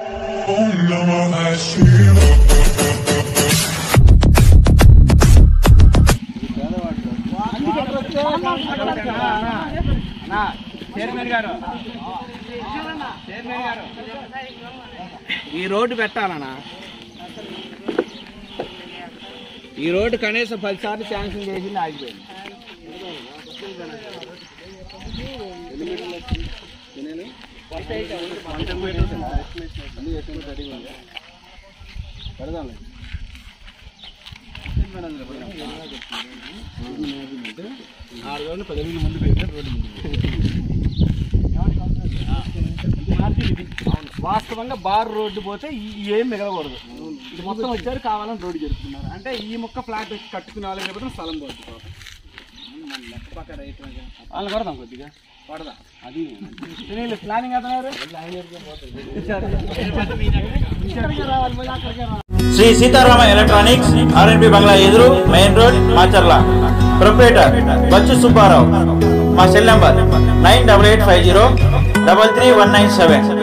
ఈ రోడ్డు పెట్టాలనా ఈ రోడ్డు కనీసం పది సార్లు శాంక్షన్ చేసింది ఆగిపోయింది ఆరు రోజులు పది రోజుల ముందు పెడితే రోడ్డు వాస్తవంగా బార్ రోడ్డు పోతే ఈ- ఏం మిగలకూడదు ఇది మొత్తం వచ్చారు కావాలని రోడ్డు జరుపుతున్నారు అంటే ఈ ముక్క ఫ్లాట్ కట్టుకునే వాళ్ళకి రేపు స్థలం పోతుంది వాళ్ళు కొడదాం కొద్దిగా కొడదాం అది సునీల్ ప్లానింగ్ అతన్నారు రావాలి మళ్ళీ అక్కడికే రావాలి శ్రీ సీతారామ ఎలక్ట్రానిక్స్ ఆర్ఎన్బి బంగ్లా ఎదురు main road Macherla proprietor Bachchu Subbarao మా cell number nine double eight five zero double three one nine seven